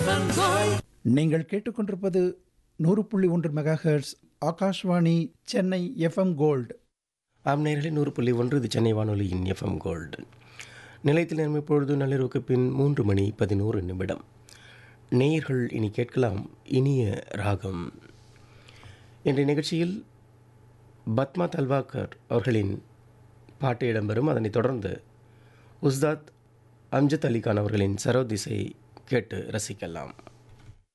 FM Gold. நீங்கள் கேட்டுக்கொண்டிருப்பது நூறு புள்ளி ஒன்று megahertz Akashvani Chennai FM gold ஆம் நேரலே நூறு புள்ளி ஒன்று இது சென்னை வானொலியின் எஃப்எம் கோல்டு நிலையத்தில் நேரம் இப்பொழுது நள்ளிரவுக்கு பின் மூன்று மணி பதினோரு நிமிடம் நேயர்கள் இனி கேட்கலாம் இனிய ராகம் இன்றைய நிகழ்ச்சியில் பத்மா தல்வாக்கர் அவர்களின் பாட்டு இடம்பெறும் அதனைத் தொடர்ந்து உஸ்தாத் அம்ஜத் அலிகான் அவர்களின் சரோதிசை கேட்டு ரசிக்கலாம்